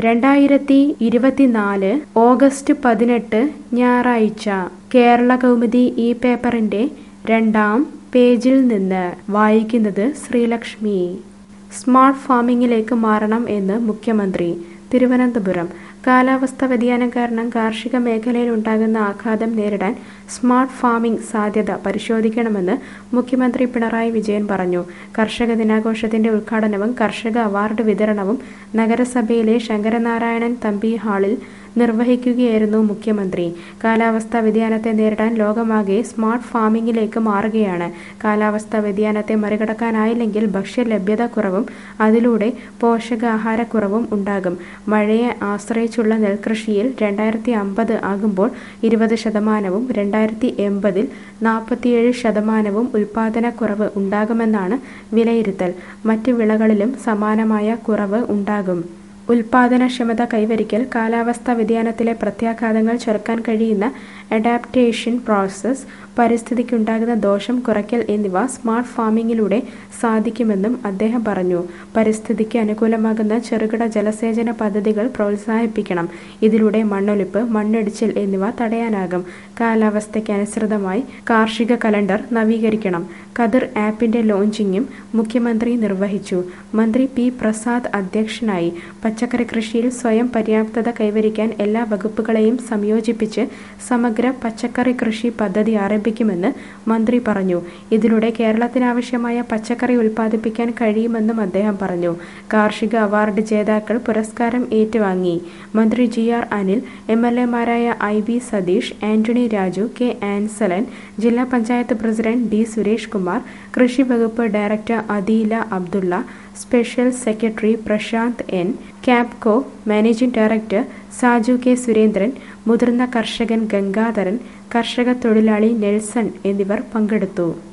രണ്ടായിരത്തി ഇരുപത്തിനാല് ഓഗസ്റ്റ് പതിനെട്ട് ഞായറാഴ്ച കേരള കൗമുദി ഈ പേപ്പറിന്റെ രണ്ടാം പേജിൽ നിന്ന് വായിക്കുന്നത് ശ്രീലക്ഷ്മി സ്മാർട്ട് ഫാമിംഗിലേക്ക് മാറണം എന്ന് മുഖ്യമന്ത്രി തിരുവനന്തപുരം കാലാവസ്ഥാ വ്യതിയാനം കാരണം കാർഷിക മേഖലയിൽ ഉണ്ടാകുന്ന ആഘാതം നേരിടാൻ സ്മാർട്ട് ഫാമിംഗ് സാധ്യത പരിശോധിക്കണമെന്ന് മുഖ്യമന്ത്രി പിണറായി വിജയൻ പറഞ്ഞു കർഷക ദിനാഘോഷത്തിന്റെ ഉദ്ഘാടനവും കർഷക അവാർഡ് വിതരണവും നഗരസഭയിലെ ശങ്കരനാരായണൻ തമ്പി ഹാളിൽ നിർവഹിക്കുകയായിരുന്നു മുഖ്യമന്ത്രി കാലാവസ്ഥാ വ്യതിയാനത്തെ നേരിടാൻ ലോകമാകെ സ്മാർട്ട് ഫാമിംഗിലേക്ക് മാറുകയാണ് കാലാവസ്ഥാ വ്യതിയാനത്തെ മറികടക്കാനായില്ലെങ്കിൽ ഭക്ഷ്യലഭ്യത കുറവും അതിലൂടെ പോഷകാഹാരക്കുറവും ഉണ്ടാകും മഴയെ ആശ്രയിച്ചുള്ള നെൽകൃഷിയിൽ രണ്ടായിരത്തി അമ്പത് ആകുമ്പോൾ ഇരുപത് ശതമാനവും രണ്ടായിരത്തി എൺപതിൽ നാൽപ്പത്തിയേഴ് ശതമാനവും ഉൽപാദനക്കുറവ് ഉണ്ടാകുമെന്നാണ് വിലയിരുത്തൽ മറ്റ് വിളകളിലും സമാനമായ കുറവ് ഉണ്ടാകും ഉൽപാദനക്ഷമത കൈവരിക്കൽ കാലാവസ്ഥാ വ്യതിയാനത്തിലെ പ്രത്യാഘാതങ്ങൾ ചെറുക്കാൻ കഴിയുന്ന അഡാപ്റ്റേഷൻ പ്രോസസ് പരിസ്ഥിതിക്കുണ്ടാകുന്ന ദോഷം കുറയ്ക്കൽ എന്നിവ സ്മാർട്ട് ഫാമിംഗിലൂടെ സാധിക്കുമെന്നും അദ്ദേഹം പറഞ്ഞു പരിസ്ഥിതിക്ക് അനുകൂലമാകുന്ന ചെറുകിട ജലസേചന പദ്ധതികൾ പ്രോത്സാഹിപ്പിക്കണം ഇതിലൂടെ മണ്ണൊലിപ്പ് മണ്ണിടിച്ചിൽ എന്നിവ തടയാനാകും കാലാവസ്ഥയ്ക്ക് അനുസൃതമായി കാർഷിക കലണ്ടർ നവീകരിക്കണം കതിർ ആപ്പിന്റെ ലോഞ്ചിങ്ങും മുഖ്യമന്ത്രി നിർവഹിച്ചു മന്ത്രി പി പ്രസാദ് അധ്യക്ഷനായി പച്ചക്കറി കൃഷിയിൽ സ്വയം പര്യാപ്തത കൈവരിക്കാൻ എല്ലാ വകുപ്പുകളെയും സംയോജിപ്പിച്ച് സമഗ്ര പച്ചക്കറി കൃഷി പദ്ധതി ആരംഭിക്കുമെന്ന് മന്ത്രി പറഞ്ഞു ഇതിലൂടെ കേരളത്തിനാവശ്യമായ പച്ചക്കറി ഉൽപ്പാദിപ്പിക്കാൻ കഴിയുമെന്നും അദ്ദേഹം പറഞ്ഞു കാർഷിക അവാർഡ് ജേതാക്കൾ പുരസ്കാരം ഏറ്റുവാങ്ങി മന്ത്രി G R Anil M L എമാരായ I V Satheesh Antony Raju K Ansalan ജില്ലാ പഞ്ചായത്ത് പ്രസിഡന്റ് ഡി സുരേഷ് കുമാർ കൃഷി വകുപ്പ് director Adeela Abdulla special secretary Prashanth N Cabco managing director Saju K Surendran മുതിർന്ന കർഷകൻ ഗംഗാധരൻ കർഷക തൊഴിലാളി നെൽസൺ എന്നിവർ പങ്കെടുത്തു